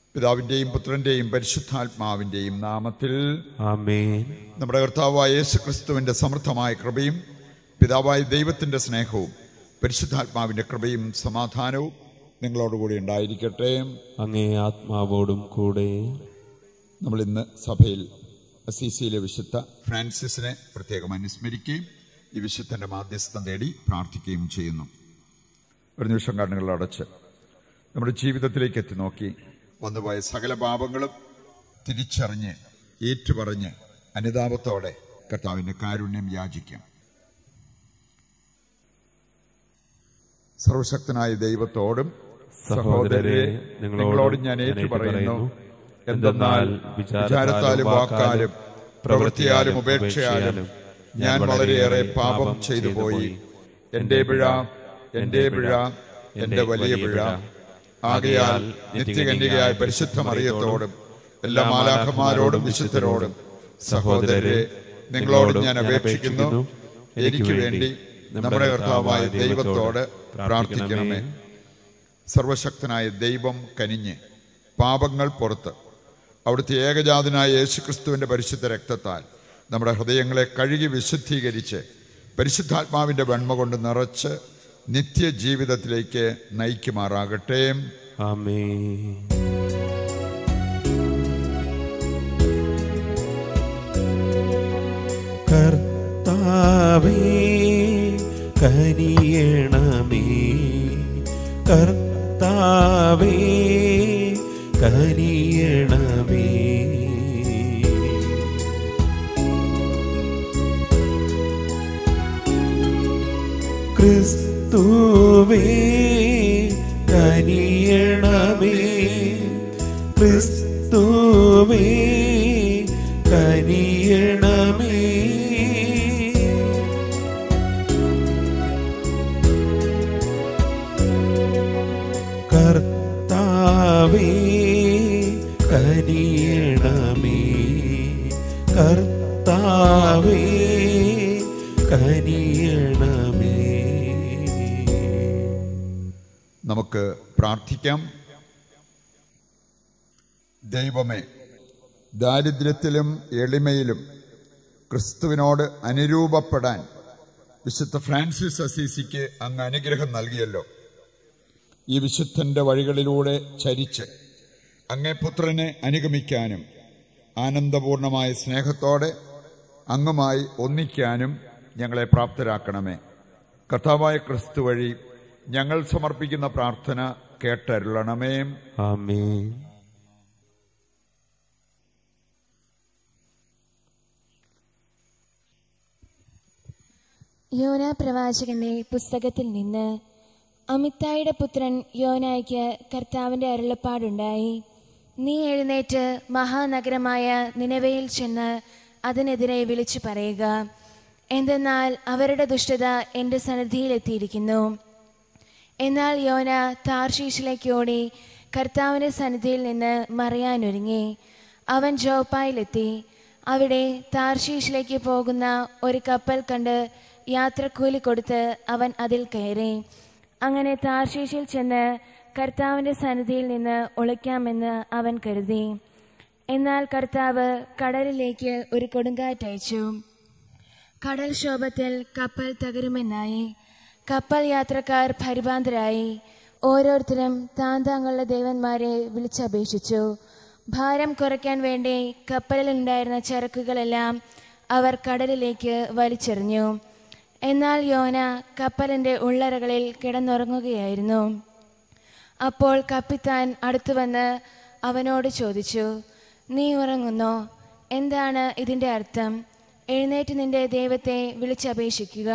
പിതാവിൻ്റെയും പുത്രൻ്റെയും പരിശുദ്ധാത്മാവിൻ്റെയും നാമത്തിൽ ആമേൻ നമ്മുടെ കർത്താവായ യേശു ക്രിസ്തുവിൻ്റെ സമൃദ്ധമായ കൃപയും പിതാവായ ദൈവത്തിൻ്റെ സ്നേഹവും പരിശുദ്ധാത്മാവിൻ്റെ കൃപയും സമാധാനവും നിങ്ങളോടുകൂടി ഉണ്ടായിരിക്കട്ടെ അങ്ങേ ആത്മാവോടും കൂടെ നമ്മൾ ഇന്ന് സഭയിൽ അസീസിയിലെ വിശുദ്ധ ഫ്രാൻസിസിനെ പ്രത്യേകം അനുസ്മരിക്കുകയും ഈ വിശുദ്ധന്റെ മാധ്യസ്ഥം തേടി പ്രാർത്ഥിക്കുകയും ചെയ്യുന്നു ഒരു നിമിഷം കണ്ണുകൾ അടച്ച് നമ്മുടെ ജീവിതത്തിലേക്ക് എത്തി നോക്കി വന്നുപോയ സകല പാപങ്ങളും തിരിച്ചറിഞ്ഞ് ഏറ്റുപറഞ്ഞ് അനുതാപത്തോടെ കർത്താവിന്റെ കാരുണ്യം യാചിക്കാം സർവശക്തനായ ദൈവത്തോടും സഹോദരരെ നിങ്ങളോട് ഞാൻ ഏറ്റുപറയുന്നു എന്തെന്നാൽ വിചാരത്താലും വാക്കാലും പ്രവൃത്തിയാലും ഉപേക്ഷയാലും ഞാൻ വളരെയേറെ പാപം ചെയ്തു പോയി എന്റെ പിഴ എന്റെ പിഴ എന്റെ വലിയ പിഴ ആകയാൽ നിത്യകന്യകയായ പരിശുദ്ധ മറിയത്തോടും എല്ലാ മാലാഖമാരോടും വിശുദ്ധരോടും സഹോദരരെ നിങ്ങളോട് ഞാൻ അപേക്ഷിക്കുന്നു എനിക്ക് വേണ്ടി നമ്മുടെ കർത്താവായ ദൈവത്തോട് പ്രാർത്ഥിക്കണമേ സർവശക്തനായ ദൈവം കനിഞ്ഞ് പാപങ്ങൾ പുറത്ത് അവിടുത്തെ ഏകജാതനായ യേശുക്രിസ്തുവിന്റെ പരിശുദ്ധ രക്തത്താൽ നമ്മുടെ ഹൃദയങ്ങളെ കഴുകി വിശുദ്ധീകരിച്ച് പരിശുദ്ധാത്മാവിന്റെ വെണ്മ കൊണ്ട് നിറച്ച് നിത്യജീവിതത്തിലേക്ക് നയിക്കുമാറാകട്ടെ ആമേൻ കർത്താവേ കനിയണമേ കർത്താവേ കനിയണമേ ക്രിസ്തുവേ കനിയണമേ ക്രിസ്തുവേ കനിയണമേ കർത്താവേ കനിയണമേ കർത്താവേ കനിയണമേ നമുക്ക് പ്രാർത്ഥിക്കാം ദൈവമേ ദാരിദ്ര്യത്തിലും എളിമയിലും ക്രിസ്തുവിനോട് അനുരൂപപ്പെടാൻ വിശുദ്ധ ഫ്രാൻസിസ് അസീസിക്ക് അങ്ങ് അനുഗ്രഹം നൽകിയല്ലോ ഈ വിശുദ്ധന്റെ വഴികളിലൂടെ ചരിച്ച് അങ്ങേ പുത്രനെ അനുഗമിക്കാനും ആനന്ദപൂർണമായ സ്നേഹത്തോടെ അങ്ങുമായി ഒന്നിക്കാനും ഞങ്ങളെ പ്രാപ്തരാക്കണമേ കർത്താവായ ക്രിസ്തു വഴി ഞങ്ങൾ സമർപ്പിക്കുന്ന പ്രാർത്ഥന കേട്ടരുളണമേ ആമേൻ യോന പ്രവാചകന്റെ പുസ്തകത്തിൽ നിന്ന് അമിത്തായുടെ പുത്രൻ യോനായ്ക്ക് കർത്താവിന്റെ അരുളപ്പാടുണ്ടായി നീ എഴുന്നേറ്റ് മഹാനഗരമായ നിലവയിൽ ചെന്ന് അതിനെതിരെ വിളിച്ചു പറയുക എന്തെന്നാൽ അവരുടെ ദുഷ്ടത എന്റെ സന്നിധിയിലെത്തിയിരിക്കുന്നു എന്നാൽ യോന താർഷീഷിലേക്ക് ഓടി കർത്താവിന്റെ സന്നിധിയിൽ നിന്ന് മറയാനൊരുങ്ങി അവൻ ജോപ്പായിലെത്തി അവിടെ താർഷീഷിലേക്ക് പോകുന്ന ഒരു കപ്പൽ കണ്ട് യാത്രക്കൂലി കൊടുത്ത് അവൻ അതിൽ കയറി അങ്ങനെ താർഷീഷിൽ ചെന്ന് കർത്താവിന്റെ സന്നിധിയിൽ നിന്ന് ഒളിക്കാമെന്ന് അവൻ കരുതി എന്നാൽ കർത്താവ് കടലിലേക്ക് ഒരു കൊടുങ്കാറ്റയച്ചു കടൽക്ഷോഭത്തിൽ കപ്പൽ തകരുമെന്നായി കപ്പൽ യാത്രക്കാർ പരിഭ്രാന്തരായി ഓരോരുത്തരും താൻ തങ്ങളുടെ ദേവന്മാരെ വിളിച്ചപേക്ഷിച്ചു ഭാരം കുറയ്ക്കാൻ വേണ്ടി കപ്പലിലുണ്ടായിരുന്ന ചരക്കുകളെല്ലാം അവർ കടലിലേക്ക് വലിച്ചെറിഞ്ഞു എന്നാൽ യോന കപ്പലിന്റെ ഉള്ളറകളിൽ കിടന്നുറങ്ങുകയായിരുന്നു അപ്പോൾ കപ്പിത്താൻ അടുത്തു വന്ന് അവനോട് ചോദിച്ചു നീ ഉറങ്ങുന്നോ എന്താണ് ഇതിന്റെ അർത്ഥം എഴുന്നേറ്റ് നിന്റെ ദൈവത്തെ വിളിച്ചപേക്ഷിക്കുക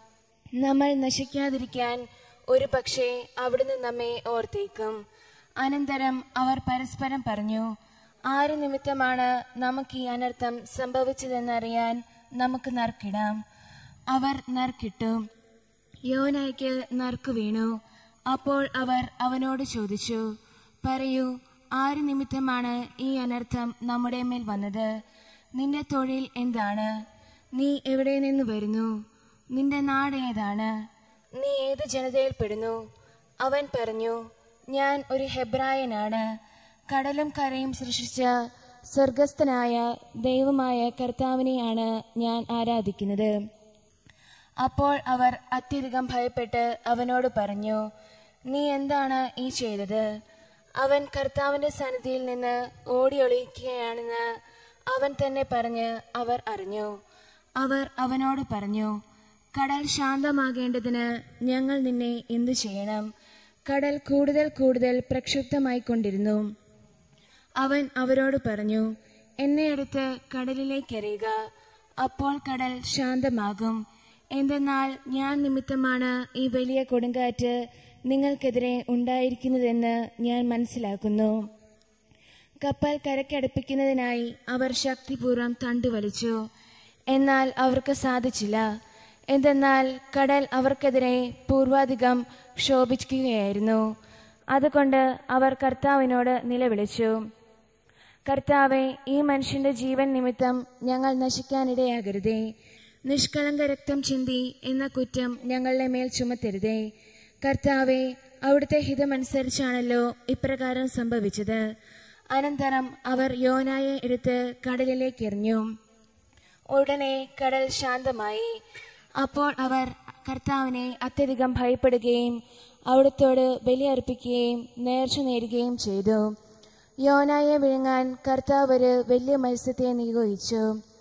നമ്മൾ നശിക്കാതിരിക്കാൻ ഒരു പക്ഷേ അവിടുന്ന് നമ്മെ ഓർത്തേക്കും അനന്തരം അവർ പരസ്പരം പറഞ്ഞു ആര് നിമിത്തമാണ് നമുക്ക് ഈ അനർത്ഥം സംഭവിച്ചതെന്നറിയാൻ നമുക്ക് നറുക്കിടാം അവർ നറുക്കിട്ടു യോനായ്ക്ക് നറുക്കു വീണു അപ്പോൾ അവർ അവനോട് ചോദിച്ചു പറയൂ ആര് നിമിത്തമാണ് ഈ അനർത്ഥം നമ്മുടെ മേൽ വന്നത് നിന്റെ തൊഴിൽ എന്താണ് നീ എവിടെ നിന്ന് വരുന്നു നിന്റെ നാട് ഏതാണ് നീ ഏത് ജനതയിൽപ്പെടുന്നു അവൻ പറഞ്ഞു ഞാൻ ഒരു ഹെബ്രായനാണ് കടലും കരയും സൃഷ്ടിച്ച സ്വർഗസ്ഥനായ ദൈവമായ കർത്താവിനെയാണ് ഞാൻ ആരാധിക്കുന്നത് അപ്പോൾ അവർ അത്യധികം ഭയപ്പെട്ട് അവനോട് പറഞ്ഞു നീ എന്താണ് ഈ ചെയ്തത് അവൻ കർത്താവിന്റെ സന്നിധിയിൽ നിന്ന് ഓടിയൊളിക്കുകയാണെന്ന് അവൻ തന്നെ പറഞ്ഞ് അവർ അറിഞ്ഞു അവർ അവനോട് പറഞ്ഞു കടൽ ശാന്തമാകേണ്ടതിന് ഞങ്ങൾ നിന്നെ എന്തു ചെയ്യണം കടൽ കൂടുതൽ കൂടുതൽ പ്രക്ഷുബ്ധമായിക്കൊണ്ടിരുന്നു അവൻ അവരോട് പറഞ്ഞു എന്നെ എടുത്ത് കടലിലേക്കെറിയുക അപ്പോൾ കടൽ ശാന്തമാകും എന്തെന്നാൽ ഞാൻ നിമിത്തമാണ് ഈ വലിയ കൊടുങ്കാറ്റ് നിങ്ങൾക്കെതിരെ ഉണ്ടായിരിക്കുന്നതെന്ന് ഞാൻ മനസ്സിലാക്കുന്നു കപ്പൽ കരക്കടുപ്പിക്കുന്നതിനായി അവർ ശക്തിപൂർവ്വം തണ്ടു വലിച്ചു എന്നാൽ അവർക്ക് സാധിച്ചില്ല എന്തെന്നാൽ കടൽ അവർക്കെതിരെ പൂർവാധികം ശോഭിക്കുകയായിരുന്നു അതുകൊണ്ട് അവർ കർത്താവിനോട് നിലവിളിച്ചു കർത്താവെ ഈ മനുഷ്യന്റെ ജീവൻ നിമിത്തം ഞങ്ങൾ നശിക്കാനിടയാകരുതേ നിഷ്കളങ്ക രക്തം ചിന്തി എന്ന കുറ്റം ഞങ്ങളുടെ മേൽ ചുമത്തരുതേ കർത്താവെ അവിടുത്തെ ഹിതമനുസരിച്ചാണല്ലോ ഇപ്രകാരം സംഭവിച്ചത് അനന്തരം അവർ യോനായെ എടുത്ത് കടലിലേക്ക് എറിഞ്ഞു ഉടനെ കടൽ ശാന്തമായി അപ്പോൾ അവർ കർത്താവിനെ അത്യധികം ഭയപ്പെടുകയും അവിടുത്തോട് ബലിയർപ്പിക്കുകയും നേർച്ച നേരുകയും ചെയ്തു യോനായെ വിഴുങ്ങാൻ കർത്താവ് ഒരു വലിയ മത്സ്യത്തെ നിയോഗിച്ചു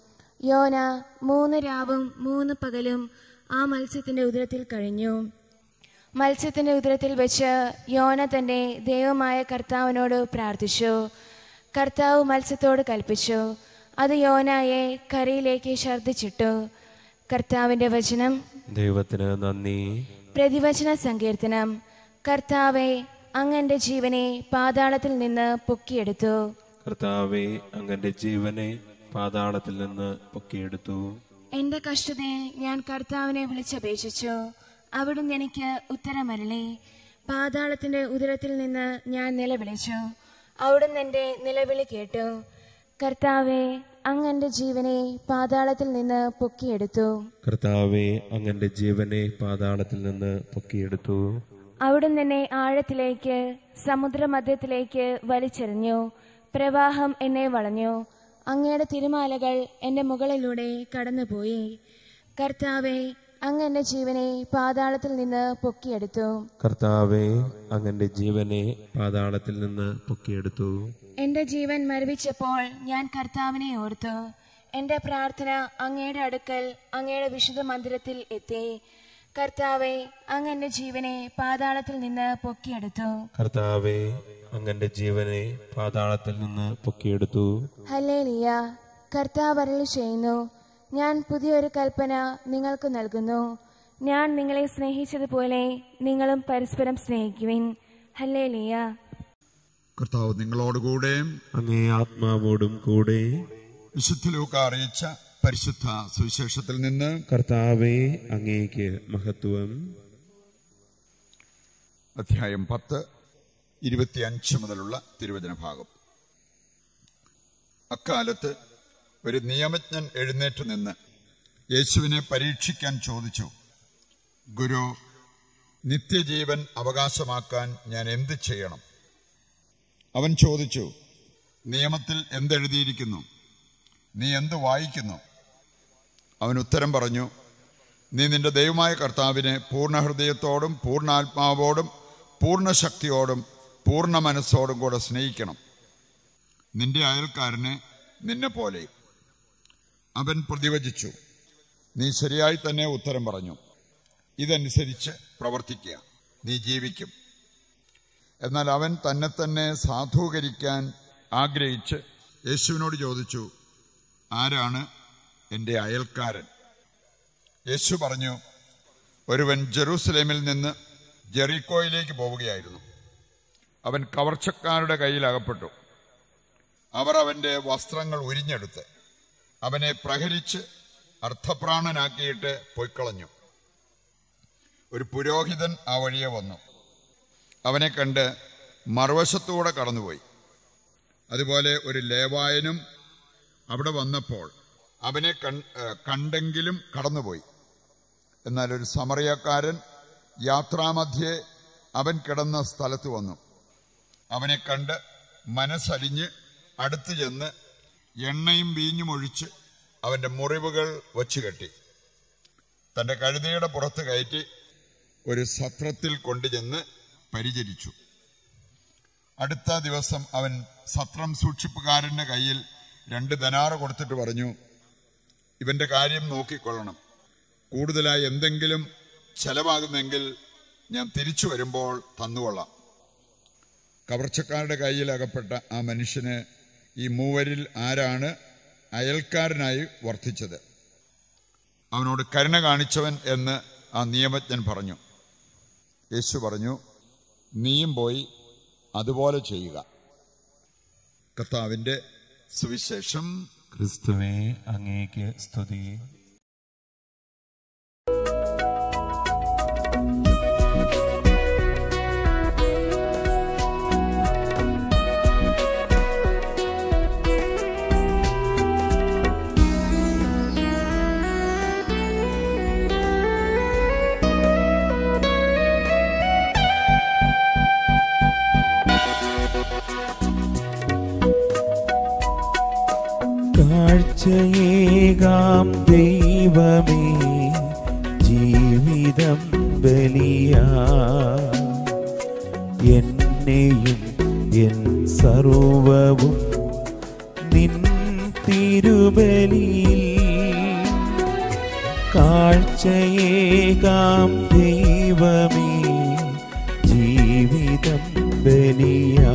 യോന മൂന്ന് രാവും മൂന്ന് പകലും ആ മത്സ്യത്തിന്റെ ഉദരത്തിൽ കഴിഞ്ഞു മത്സ്യത്തിന്റെ ഉദരത്തിൽ വെച്ച് യോന തന്റെ ദൈവമായ കർത്താവിനോട് പ്രാർത്ഥിച്ചു കർത്താവ് മത്സ്യത്തോട് കൽപ്പിച്ചു അത് യോനായെ കരയിലേക്ക് ഛർദ്ദിച്ചിട്ടു കർത്താവിന്റെ വചനം ദൈവത്തിന് നന്ദി പ്രതിവചന സങ്കീർത്തനം കർത്താവെ അങ്ങന്റെ ജീവനെ പാതാളത്തിൽ നിന്ന് പൊക്കിയെടുത്തു കർത്താവെ അങ്ങന്റെ ജീവനെ പാതാളത്തിൽ നിന്ന് പൊക്കിയെടുത്തു എന്റെ കഷ്ടതയിൽ ഞാൻ കർത്താവിനെ വിളിച്ചപേക്ഷിച്ചു അവിടുന്ന് എനിക്ക് ഉത്തരമരളി പാതാളത്തിന്റെ ഉദരത്തിൽ നിന്ന് ഞാൻ നിലവിളിച്ചു അവിടുന്ന് എന്റെ നിലവിളി കേട്ടു കർത്താവെ അങ്ങന്റെ ജീവനെ പാതാളത്തിൽ നിന്ന് പൊക്കിയെടുത്തു കർത്താവെ അങ്ങന്റെ ജീവനെ പാതാളത്തിൽ നിന്ന് പൊക്കിയെടുത്തു അവിടുന്ന് എന്നെ ആഴത്തിലേക്ക് സമുദ്രമധ്യത്തിലേക്ക് വലിച്ചെറിഞ്ഞു പ്രവാഹം എന്നെ വളഞ്ഞു അങ്ങയുടെ തിരുമാലകൾ എന്റെ മുകളിലൂടെ കടന്നുപോയി കർത്താവെ അങ്ങ് എന്റെ ജീവനെ പാതാളത്തിൽ നിന്ന് പൊക്കിയെടുത്തു കർത്താവെ അങ്ങന്റെ ജീവനെ പാതാളത്തിൽ നിന്ന് പൊക്കിയെടുത്തു എന്റെ ജീവൻ മരവിച്ചപ്പോൾ ഞാൻ കർത്താവിനെ ഓർത്തു എന്റെ പ്രാർത്ഥന അങ്ങയുടെ അടുക്കൽ അങ്ങയുടെ വിശുദ്ധ മന്ദിരത്തിൽ എത്തി കർത്താവെ അങ്ങ് എന്റെ ജീവനെ പാതാളത്തിൽ നിന്ന് പൊക്കിയെടുത്തു കർത്താവെ അങ്ങന്റെ ജീവനെ പാതാളത്തിൽ നിന്ന് പൊക്കിയെടുത്തു ഹല്ലേലിയ കർത്താവ് അരുളി ചെയ്യുന്നു ഞാൻ പുതിയൊരു കൽപ്പന നിങ്ങൾക്ക് നൽകുന്നു ഞാൻ നിങ്ങളെ സ്നേഹിച്ചതുപോലെ നിങ്ങളും പരസ്പരം സ്നേഹിക്കുവിൻ ഹല്ലേലിയ കർത്താവ് നിങ്ങളോടുകൂടെ അങ്ങേ ആത്മാവോടും കൂടെ വിശുദ്ധ ലൂക്ക അറിയിച്ച പരിശുദ്ധ സുവിശേഷത്തിൽ നിന്ന് കർത്താവെ അങ്ങേക്ക് മഹത്വം അധ്യായം പത്ത് ഇരുപത്തിയഞ്ച് മുതലുള്ള തിരുവചന ഭാഗം അക്കാലത്ത് ഒരു നിയമജ്ഞൻ എഴുന്നേറ്റ് നിന്ന് യേശുവിനെ പരീക്ഷിക്കാൻ ചോദിച്ചു ഗുരു നിത്യജീവൻ അവകാശമാക്കാൻ ഞാൻ എന്ത് ചെയ്യണം അവൻ ചോദിച്ചു നിയമത്തിൽ എന്തെഴുതിയിരിക്കുന്നു നീ എന്ത് വായിക്കുന്നു അവൻ ഉത്തരം പറഞ്ഞു നീ നിന്റെ ദൈവമായ കർത്താവിനെ പൂർണ്ണ ഹൃദയത്തോടും പൂർണ്ണാത്മാവോടും പൂർണ്ണ ശക്തിയോടും പൂർണ്ണ മനസ്സോടും കൂടെ സ്നേഹിക്കണം നിന്റെ അയൽക്കാരനെ നിന്നെ പോലെ അവൻ പ്രതിവചിച്ചു നീ ശരിയായി തന്നെ ഉത്തരം പറഞ്ഞു ഇതനുസരിച്ച് പ്രവർത്തിക്കുക നീ ജീവിക്കും എന്നാൽ അവൻ തന്നെ തന്നെ സാധൂകരിക്കാൻ ആഗ്രഹിച്ച് യേശുവിനോട് ചോദിച്ചു ആരാണ് എൻ്റെ അയൽക്കാരൻ യേശു പറഞ്ഞു ഒരുവൻ ജെറൂസലേമിൽ നിന്ന് ജെറിക്കോയിലേക്ക് പോവുകയായിരുന്നു അവൻ കവർച്ചക്കാരുടെ കയ്യിൽ അകപ്പെട്ടു അവർ അവന്റെ വസ്ത്രങ്ങൾ ഉരിഞ്ഞെടുത്ത് അവനെ പ്രഹരിച്ച് അർത്ഥപ്രാണനാക്കിയിട്ട് പൊയ്ക്കളഞ്ഞു ഒരു പുരോഹിതൻ ആ വഴിയെ വന്നു അവനെ കണ്ട് മറുവശത്തൂടെ കടന്നുപോയി അതുപോലെ ഒരു ലേവായനും അവിടെ വന്നപ്പോൾ അവനെ കൺ- ഏഹ് കണ്ടെങ്കിലും കടന്നുപോയി എന്നാൽ ഒരു സമറിയക്കാരൻ യാത്രാമധ്യേ അവൻ കിടന്ന സ്ഥലത്ത് വന്നു അവനെ കണ്ട് മനസ്സലിഞ്ഞ് അടുത്തു ചെന്ന് എണ്ണയും വീഞ്ഞും ഒഴിച്ച് അവന്റെ മുറിവുകൾ വച്ചു കെട്ടി തന്റെ കഴുതയുടെ പുറത്ത് കയറ്റി ഒരു സത്രത്തിൽ കൊണ്ടുചെന്ന് പരിചരിച്ചു അടുത്ത ദിവസം അവൻ സത്രം സൂക്ഷിപ്പുകാരന്റെ കയ്യിൽ രണ്ട് ധനാറ് കൊടുത്തിട്ട് പറഞ്ഞു ഇവന്റെ കാര്യം നോക്കിക്കൊള്ളണം കൂടുതലായി എന്തെങ്കിലും ചെലവാകുന്നെങ്കിൽ ഞാൻ തിരിച്ചു വരുമ്പോൾ തന്നുകൊള്ളാം കവർച്ചക്കാരുടെ കയ്യിൽ അകപ്പെട്ട ആ മനുഷ്യന് ഈ മൂവരിൽ ആരാണ് അയൽക്കാരനായി വർത്തിച്ചത് അവനോട് കരുണ കാണിച്ചവൻ എന്ന് ആ നിയമജ്ഞൻ പറഞ്ഞു യേശു പറഞ്ഞു നീയും പോയി അതുപോലെ ചെയ്യുക കർത്താവിന്റെ സുവിശേഷം ക്രിസ്തുവേ അങ്ങേക്ക് സ്തുതി കാഴ്ചയേകാം ദൈവമേ ജീവിതം ബലിയാ എന്നെയും എൻ സർവവും നിൻ തിരുബലിയിൽ കാഴ്ചയേകാം ദൈവമേ ജീവിതം ബലിയാ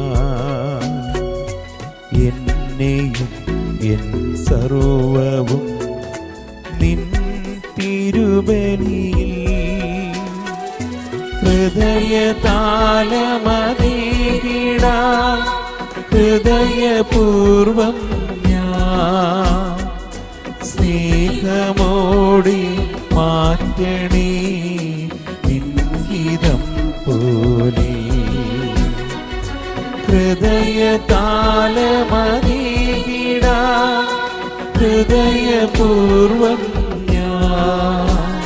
എന്നെയും എൻ സർവവും നിൻ തിരുബലിയിൽ ഹൃദയതാലമതീകിട ഹൃദയപൂർവം ഞാൻ സ്നേഹമോടി മാറ്റണേ നിൻഹിതം പോലെ ഹൃദയതാലമതീകിട ഹൃദയപൂർവം ഞാൻ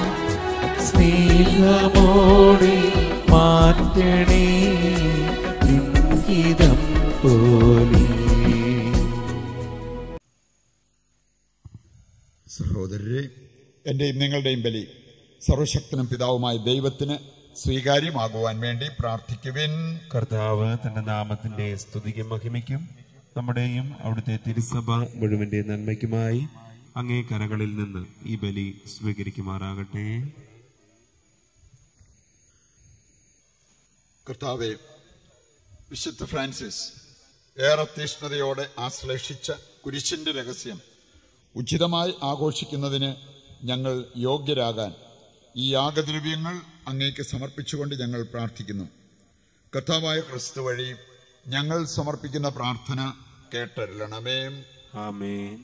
സ്നേഹമോടെ മാറ്റണേ ഇംഗിതം പോലെ സഹോദരരെ എന്റെയും നിങ്ങളുടെയും ബലി സർവശക്തനും പിതാവുമായ ദൈവത്തിന് സ്വീകാര്യമാകുവാൻ വേണ്ടി പ്രാർത്ഥിക്കുവിൻ കർത്താവ് തന്റെ നാമത്തിന്റെ സ്തുതിക്കും മഹിമയ്ക്കും നമ്മുടെയും അവിടുത്തെ തിരുസഭ മുഴുവന്റെ നന്മയ്ക്കുമായി അങ്ങേ കരകളിൽ നിന്ന് ഈ ബലി സ്വീകരിക്കുമാറാകട്ടെ കർത്താവെ വിശുദ്ധ ഫ്രാൻസിസ് ഏറെ തീഷ്ണതയോടെ ആശ്ലേഷിച്ച കുരിശിന്റെ രഹസ്യം ഉചിതമായി ആഘോഷിക്കുന്നതിന് ഞങ്ങൾ യോഗ്യരാകാൻ ഈ യാഗദ്രവ്യങ്ങൾ അങ്ങേക്ക് സമർപ്പിച്ചുകൊണ്ട് ഞങ്ങൾ പ്രാർത്ഥിക്കുന്നു കർത്താവായ ക്രിസ്തു വഴി ഞങ്ങൾ സമർപ്പിക്കുന്ന പ്രാർത്ഥന കേട്ടരുളണമേ ആമേൻ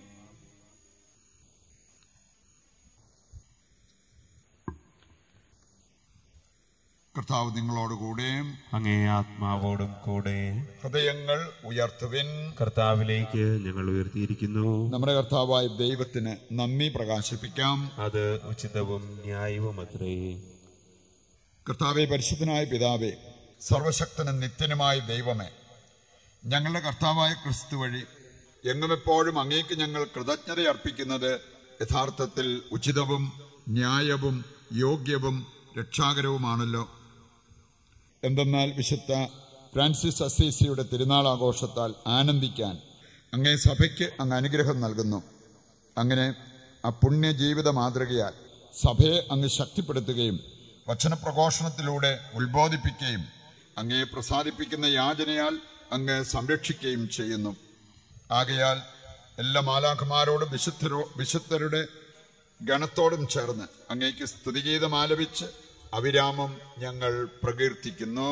കർത്താവ് നിങ്ങളോടുകൂടെ അങ്ങേ ആത്മാവോടും കൂടെ ഹൃദയങ്ങൾ ഉയർത്തുവിൻ കർത്താവിലേക്ക് ഞങ്ങൾ ഉയർത്തിയിരിക്കുന്നു നമ്മുടെ കർത്താവായ ദൈവത്തിന് നന്ദി പ്രകാശിപ്പിക്കാം അത് ഉചിതവും ന്യായവും അത്രേ കർത്താവെ പരിശുദ്ധനായ പിതാവേ സർവശക്തനും നിത്യനുമായ ദൈവമേ ഞങ്ങളുടെ കർത്താവായ ക്രിസ്തു വഴി എങ്ങും എപ്പോഴും അങ്ങേക്ക് ഞങ്ങൾ കൃതജ്ഞത അർപ്പിക്കുന്നത് യഥാർത്ഥത്തിൽ ഉചിതവും ന്യായവും യോഗ്യവും രക്ഷാകരവുമാണല്ലോ എന്തെന്നാൽ വിശുദ്ധ ഫ്രാൻസിസ് അസീസിയുടെ തിരുനാൾ ആഘോഷത്താൽ ആനന്ദിക്കാൻ അങ്ങേ സഭയ്ക്ക് അങ്ങ് അനുഗ്രഹം നൽകുന്നു അങ്ങനെ ആ പുണ്യ ജീവിത മാതൃകയാൽ സഭയെ അങ്ങ് ശക്തിപ്പെടുത്തുകയും വചനപ്രഘോഷണത്തിലൂടെ ഉത്ബോധിപ്പിക്കുകയും അങ്ങയെ പ്രസാദിപ്പിക്കുന്ന യാചനയാൽ അങ്ങ് സംരക്ഷിക്കുകയും ചെയ്യുന്നു ആകയാൽ എല്ലാ മാലാഖമാരോടും വിശുദ്ധരോ വിശുദ്ധരുടെ ഗണത്തോടും ചേർന്ന് അങ്ങേക്ക് സ്തുതിഗീതം ആലപിച്ച് അവിരാമം ഞങ്ങൾ പ്രകീർത്തിക്കുന്നു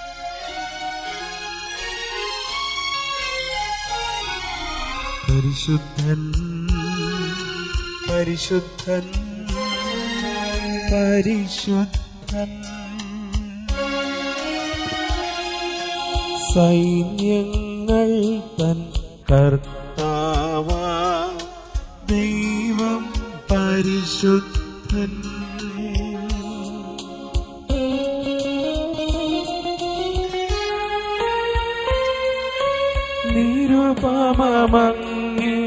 പരിശുദ്ധൻ പരിശുദ്ധൻ പരിശുദ്ധൻ സൈന്യങ്ങൾ തൻ കർത്താവ ദൈവം പരിശുദ്ധൻ നിരുപമങ്ങി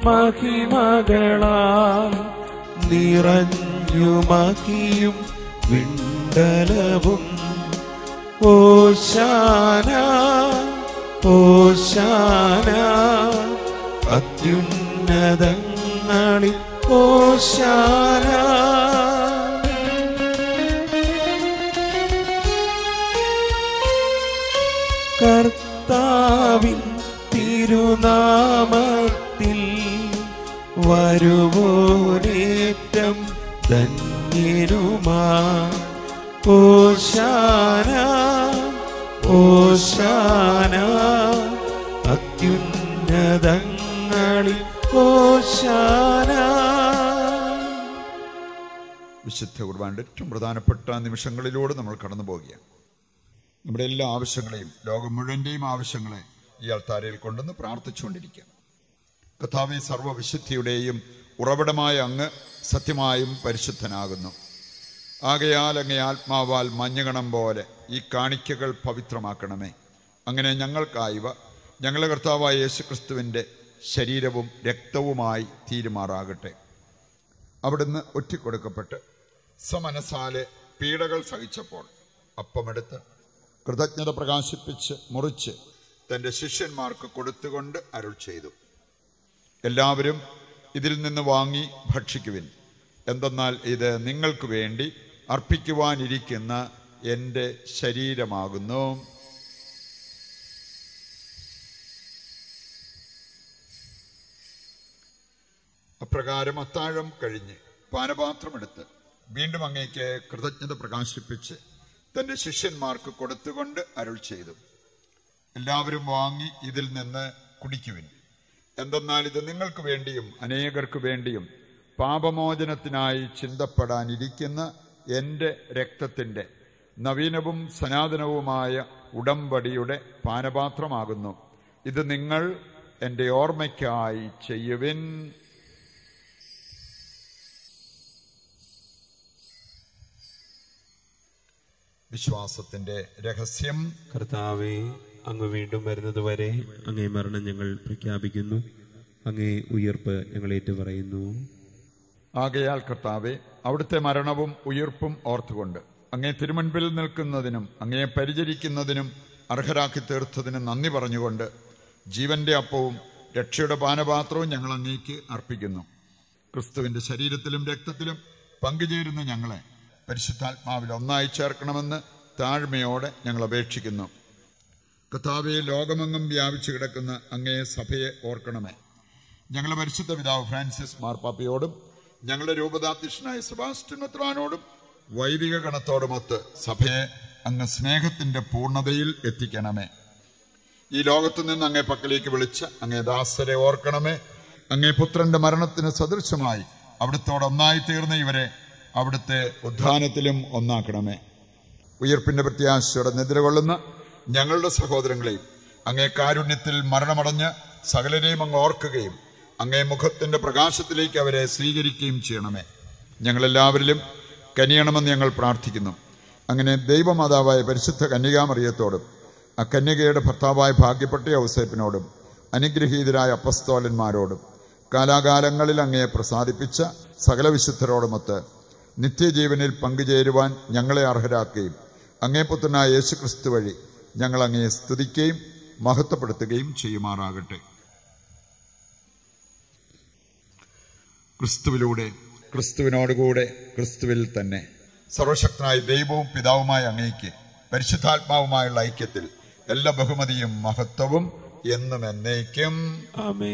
മഹിമകളാൽ നിറഞ്ഞു മഹിയും വിണ്ടലവും ഓശാന ഓശാന അത്യുന്നതങ്ങളിൽ ഓശാന കർത്താവിൻ തിരുനാമത്തിൽ വരുവോരേറ്റം ധന്യരുമാ ഓശാന ഓശാന അത്യുന്നതങ്ങളിൽ ഓശാന വിശുദ്ധ കുർബാനയുടെ ഏറ്റവും പ്രധാനപ്പെട്ട നിമിഷങ്ങളിലൂടെ നമ്മൾ കടന്നു പോവുകയാണ് നമ്മുടെ എല്ലാ ആവശ്യങ്ങളെയും ലോകം മുഴുവൻ്റെയും ആവശ്യങ്ങളെ ഈ അൾത്താരയിൽ കൊണ്ടുവന്ന് പ്രാർത്ഥിച്ചുകൊണ്ടിരിക്കുക കഥാവി സർവവിശുദ്ധിയുടെയും ഉറവിടമായ അങ്ങ് സത്യമായും പരിശുദ്ധനാകുന്നു ആകയാൽ അങ്ങേ ആത്മാവാൽ മഞ്ഞുകണം പോലെ ഈ കാണിക്കകൾ പവിത്രമാക്കണമേ അങ്ങനെ ഞങ്ങൾക്കായവ ഞങ്ങളുടെ കർത്താവായ യേശുക്രിസ്തുവിൻ്റെ ശരീരവും രക്തവുമായി തീരുമാറാകട്ടെ അവിടുന്ന് ഒറ്റിക്കൊടുക്കപ്പെട്ട് സമനസാലെ പീഡകൾ സഹിച്ചപ്പോൾ അപ്പമെടുത്ത് കൃതജ്ഞത പ്രകാശിപ്പിച്ച് മുറിച്ച് തൻ്റെ ശിഷ്യന്മാർക്ക് കൊടുത്തുകൊണ്ട് അരുൾ ചെയ്തു എല്ലാവരും ഇതിൽ നിന്ന് വാങ്ങി ഭക്ഷിക്കുവിൻ എന്തെന്നാൽ ഇത് നിങ്ങൾക്ക് വേണ്ടി അർപ്പിക്കുവാനിരിക്കുന്ന എൻ്റെ ശരീരമാകുന്നു അപ്രകാരം അത്താഴം കഴിഞ്ഞ് പാനപാത്രമെടുത്ത് വീണ്ടും അങ്ങേക്ക് കൃതജ്ഞത പ്രകാശിപ്പിച്ച് തന്റെ ശിഷ്യന്മാർക്ക് കൊടുത്തുകൊണ്ട് അരുൾ ചെയ്തു എല്ലാവരും വാങ്ങി ഇതിൽ നിന്ന് കുടിക്കുവിൻ എന്തെന്നാൽ ഇത് നിങ്ങൾക്ക് വേണ്ടിയും അനേകർക്ക് വേണ്ടിയും പാപമോചനത്തിനായി ചിന്തപ്പെടാനിരിക്കുന്ന എൻ്റെ രക്തത്തിൻ്റെ നവീനവും സനാതനവുമായ ഉടമ്പടിയുടെ പാനപാത്രമാകുന്നു ഇത് നിങ്ങൾ എൻ്റെ ഓർമ്മയ്ക്കായി ചെയ്യുവിൻ വിശ്വാസത്തിന്റെ രഹസ്യം കർത്താവെ അങ്ങ് വീണ്ടും വരുന്നതുവരെ അങ്ങേ മരണം ഞങ്ങൾ പ്രഖ്യാപിക്കുന്നു അങ്ങേ ഉയർപ്പ് ഞങ്ങൾ ഏറ്റുപറയുന്നു ആകയാൽ കർത്താവെ അവിടുത്തെ മരണവും ഉയിർപ്പും ഓർത്തുകൊണ്ട് അങ്ങേ തിരുമുൻപിൽ നിൽക്കുന്നതിനും അങ്ങയെ പരിചരിക്കുന്നതിനും അർഹരാക്കി തീർത്തതിനും നന്ദി പറഞ്ഞുകൊണ്ട് ജീവന്റെ അപ്പവും രക്ഷയുടെ പാനപാത്രവും ഞങ്ങൾ അങ്ങേക്ക് അർപ്പിക്കുന്നു ക്രിസ്തുവിന്റെ ശരീരത്തിലും രക്തത്തിലും പങ്കുചേരുന്ന ഞങ്ങളെ പരിശുദ്ധാത്മാവിൽ ഒന്നായി ചേർക്കണമെന്ന് താഴ്മയോടെ ഞങ്ങൾ അപേക്ഷിക്കുന്നു കർത്താവെ ലോകമെങ്ങും വ്യാപിച്ചു കിടക്കുന്ന അങ്ങേ സഭയെ ഓർക്കണമേ ഞങ്ങളുടെ പരിശുദ്ധ പിതാവ് ഫ്രാൻസിസ് മാർപ്പാപ്പയോടും ഞങ്ങളുടെ രൂപതാധ്യക്ഷനായ സെബാസ്റ്റ്യൻ മെത്രാനോടും വൈദിക ഗണത്തോടുമൊത്ത് സഭയെ അങ്ങ് സ്നേഹത്തിന്റെ പൂർണ്ണതയിൽ എത്തിക്കണമേ ഈ ലോകത്തു നിന്ന് അങ്ങേ പക്കലേക്ക് വിളിച്ച് അങ്ങേ ദാസരെ ഓർക്കണമേ അങ്ങേ പുത്രന്റെ മരണത്തിന് സദൃശമായി അവിടുത്തോട് ഒന്നായി തീർന്ന ഇവരെ അവിടുത്തെ ഉദ്ധാനത്തിലും ഒന്നാക്കണമേ ഉയർപ്പിന്റെ പ്രത്യാശയോടെ നിദ്രകൊള്ളുന്ന ഞങ്ങളുടെ സഹോദരങ്ങളെയും അങ്ങേ കാരുണ്യത്തിൽ മരണമടഞ്ഞ് സകലരെയും അങ്ങ് ഓർക്കുകയും അങ്ങേ മുഖത്തിന്റെ പ്രകാശത്തിലേക്ക് അവരെ സ്വീകരിക്കുകയും ചെയ്യണമേ ഞങ്ങളെല്ലാവരിലും കനിയണമെന്ന് ഞങ്ങൾ പ്രാർത്ഥിക്കുന്നു അങ്ങനെ ദൈവമാതാവായ പരിശുദ്ധ കന്യകാമറിയത്തോടും ആ കന്യകയുടെ ഭർത്താവായ ഭാഗ്യപ്പെട്ട ഔസേപ്പിനോടും അനുഗ്രഹീതരായ അപ്പസ്തോലന്മാരോടും കാലാകാലങ്ങളിൽ അങ്ങയെ പ്രസാദിപ്പിച്ച സകല വിശുദ്ധരോടുമൊത്ത് നിത്യജീവനിൽ പങ്കുചേരുവാൻ ഞങ്ങളെ അർഹരാക്കുകയും അങ്ങേ പുത്രനായ യേശുക്രിസ്തു വഴി ഞങ്ങൾ അങ്ങയെ സ്തുതിക്കുകയും മഹത്വപ്പെടുത്തുകയും ചെയ്യുമാറാകട്ടെ ക്രിസ്തുവിലൂടെ ക്രിസ്തുവിനോടുകൂടെ ക്രിസ്തുവിൽ തന്നെ സർവശക്തനായ ദൈവവും പിതാവുമായ അങ്ങയ്ക്ക് പരിശുദ്ധാത്മാവുമായുള്ള ഐക്യത്തിൽ എല്ലാ ബഹുമതിയും മഹത്വവും എന്നും എന്നേക്കും ആമേ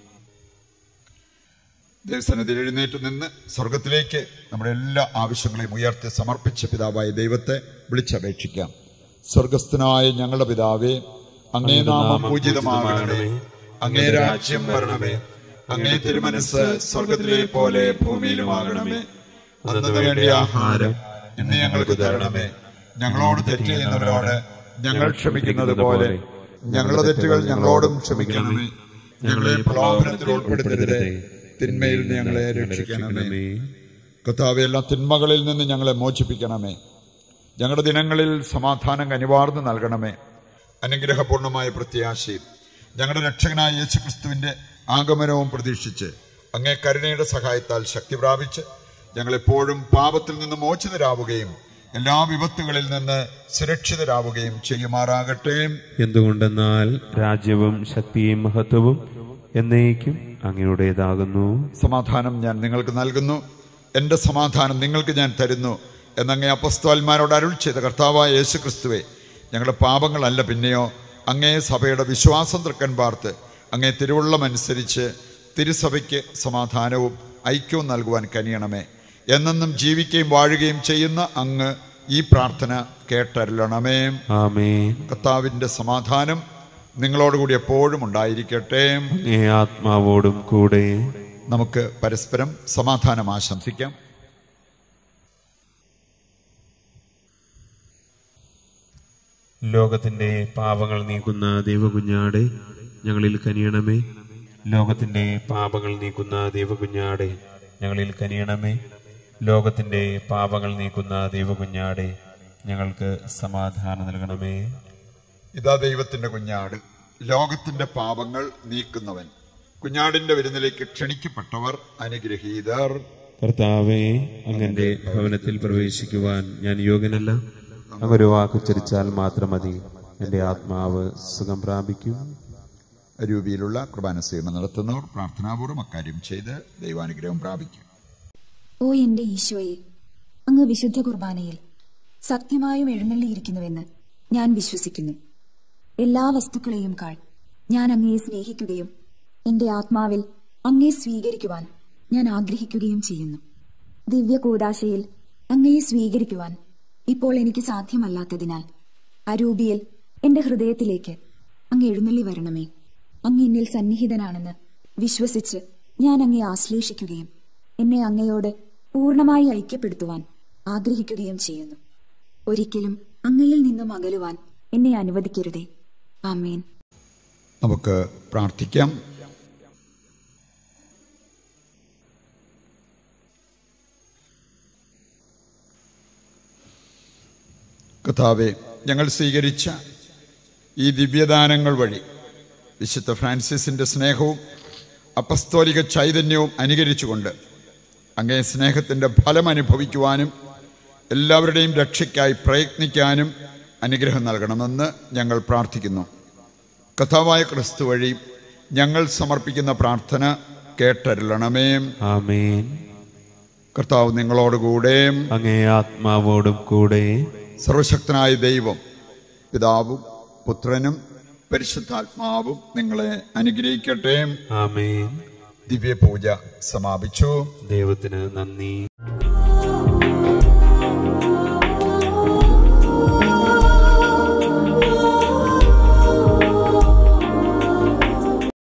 ദൈവസന്നിധിയിൽ എഴുന്നേറ്റ് നിന്ന് സ്വർഗത്തിലേക്ക് നമ്മുടെ എല്ലാ ആവശ്യങ്ങളെയും ഉയർത്തി സമർപ്പിച്ച പിതാവായ ദൈവത്തെ വിളിച്ചപേക്ഷിക്കാം സ്വർഗസ്ഥനായ ഞങ്ങളുടെ പിതാവേ അങ്ങേ നാമം പൂജിതമാകണമേ അങ്ങേ രാജ്യം വരണമേ അങ്ങേ തിരുമനസ് സ്വർഗത്തിലെ പോലെ ഭൂമിയിലുമാകണമേ അന്നു വേണ്ടിയ ആഹാരം ഇന്ന് ഞങ്ങൾക്ക് തരണമേ ഞങ്ങളോട് തെറ്റ് ചെയ്യുന്നവരോട് ഞങ്ങൾ ക്ഷമിക്കുന്നത് പോലെ ഞങ്ങളുടെ തെറ്റുകൾ ഞങ്ങളോടും ക്ഷമിക്കണമേ ഞങ്ങളെ പ്രലോഭനത്തിൽ ഉൾപ്പെടുത്തരുതേ തിന്മയിൽ നിന്ന് ഞങ്ങളെ രക്ഷിക്കണമേ കർത്താവെ എല്ലാ തിന്മകളിൽ നിന്ന് ഞങ്ങളെ മോചിപ്പിക്കണമേ ഞങ്ങളുടെ ദിനങ്ങളിൽ സമാധാനം കനിവാർന്ന് നൽകണമേ അനുഗ്രഹപൂർണമായ പ്രത്യാശയും ഞങ്ങളുടെ രക്ഷകനായ യേശു ക്രിസ്തുവിന്റെ ആഗമനവും പ്രതീക്ഷിച്ച് അങ്ങേ കരുണയുടെ സഹായത്താൽ ശക്തി പ്രാപിച്ച് ഞങ്ങളെപ്പോഴും പാപത്തിൽ നിന്ന് മോചിതരാവുകയും എല്ലാ വിപത്തുകളിൽ നിന്ന് സുരക്ഷിതരാവുകയും ചെയ്യുമാറാകട്ടെ എന്തുകൊണ്ടെന്നാൽ രാജ്യവും ശക്തിയും മഹത്വവും എന്നേക്കും അങ്ങയുടേതാകുന്നു സമാധാനം ഞാൻ നിങ്ങൾക്ക് നൽകുന്നു എൻ്റെ സമാധാനം നിങ്ങൾക്ക് ഞാൻ തരുന്നു എന്നങ്ങേ അപ്പസ്തോന്മാരോട് അരുൾ ചെയ്ത കർത്താവായ യേശു ക്രിസ്തുവെ ഞങ്ങളുടെ പാപങ്ങളല്ല പിന്നെയോ അങ്ങേ സഭയുടെ വിശ്വാസം തൃക്കൻ പാർത്ത് അങ്ങേ തിരുവുള്ളമനുസരിച്ച് തിരുസഭയ്ക്ക് സമാധാനവും ഐക്യവും നൽകുവാൻ കനിയണമേ എന്നെന്നും ജീവിക്കുകയും വാഴുകയും ചെയ്യുന്ന അങ്ങ് ഈ പ്രാർത്ഥന കേട്ടരുളണമേ ആമേൻ കർത്താവിൻ്റെ സമാധാനം നിങ്ങളോടുകൂടി എപ്പോഴും ഉണ്ടായിരിക്കട്ടെ അങ്ങേ ആത്മാവോടും കൂടെ നമുക്ക് പരസ്പരം സമാധാനം ആശംസിക്കാം ലോകത്തിന്റെ പാപങ്ങൾ നീക്കുന്ന ദൈവകുഞ്ഞാടെ ഞങ്ങളിൽ കനിയണമേ ലോകത്തിന്റെ പാപങ്ങൾ നീക്കുന്ന ദൈവകുഞ്ഞാടെ ഞങ്ങളിൽ കനിയണമേ ലോകത്തിന്റെ പാപങ്ങൾ നീക്കുന്ന ദൈവകുഞ്ഞാടെ ഞങ്ങൾക്ക് സമാധാനം നൽകണമേ ഇതാ ദൈവത്തിന്റെ കുഞ്ഞാട് ലോകത്തിന്റെ പാപങ്ങൾ നീക്കുന്നവൻ കുഞ്ഞാടിന്റെ വിരുന്നിലേക്ക് ക്ഷണിക്കപ്പെട്ടവർ അനുഗ്രഹീതർ കർത്താവെ അങ്ങന്റെ ഭവനത്തിൽ പ്രവേശിക്കുവാൻ ഞാൻ യോഗ്യനല്ല അങ്ങൊരു വാക്കുച്ചരിച്ചാൽ മാത്രം മതി എന്റെ ആത്മാവ് സുഖം പ്രാപിക്കും രൂപിയിലുള്ള കുർബാന സ്വീകരണം നടത്തുന്നവർ പ്രാർത്ഥനാപൂർവ്വം അക്കാര്യം ചെയ്ത് ദൈവാനുഗ്രഹം പ്രാപിക്കും ഓ എന്റെ ഈശോയെ അങ്ങ് വിശുദ്ധ കുർബാനയിൽ സത്യമായും എഴുന്നള്ളിയിരിക്കുന്നുവെന്ന് ഞാൻ വിശ്വസിക്കുന്നു എല്ലാ വസ്തുക്കളെയും കാൾ ഞാൻ അങ്ങയെ സ്നേഹിക്കുകയും എന്റെ ആത്മാവിൽ അങ്ങയെ സ്വീകരിക്കുവാൻ ഞാൻ ആഗ്രഹിക്കുകയും ചെയ്യുന്നു ദിവ്യ കൂടാശയിൽ അങ്ങയെ സ്വീകരിക്കുവാൻ ഇപ്പോൾ എനിക്ക് സാധ്യമല്ലാത്തതിനാൽ അരൂപിയിൽ എന്റെ ഹൃദയത്തിലേക്ക് അങ്ങ് എഴുന്നള്ളി വരണമേ അങ്ങ് എന്നിൽ സന്നിഹിതനാണെന്ന് വിശ്വസിച്ച് ഞാൻ അങ്ങയെ ആശ്ലേഷിക്കുകയും എന്നെ അങ്ങയോട് പൂർണ്ണമായി ഐക്യപ്പെടുത്തുവാൻ ആഗ്രഹിക്കുകയും ചെയ്യുന്നു ഒരിക്കലും അങ്ങയിൽ നിന്നും അകലുവാൻ എന്നെ അനുവദിക്കരുതേ ആമേൻ നമുക്ക് പ്രാർത്ഥിക്കാം കഥാവെ ഞങ്ങൾ സ്വീകരിച്ച ഈ ദിവ്യദാനങ്ങൾ വഴി വിശുദ്ധ ഫ്രാൻസിസിന്റെ സ്നേഹവും അപ്പസ്തോലിക ചൈതന്യവും അനുകരിച്ചുകൊണ്ട് അങ്ങേ സ്നേഹത്തിൻ്റെ ഫലം അനുഭവിക്കുവാനും എല്ലാവരുടെയും രക്ഷയ്ക്കായി പ്രയത്നിക്കാനും അനുഗ്രഹം നൽകണമെന്ന് ഞങ്ങൾ പ്രാർത്ഥിക്കുന്നു കഥാവായ ക്രിസ്തു വഴി ഞങ്ങൾ സമർപ്പിക്കുന്ന പ്രാർത്ഥന കേട്ടരുളണമേ ആമേൻ കർത്താവ് നിങ്ങളോടുകൂടെ അങ്ങേ ആത്മാവോടും കൂടെ സർവശക്തനായ ദൈവം പിതാവും പുത്രനും പരിശുദ്ധാത്മാവും നിങ്ങളെ അനുഗ്രഹിക്കട്ടെ ആമേൻ ദിവ്യപൂജ സമാപിച്ചു ദൈവത്തിന് നന്ദി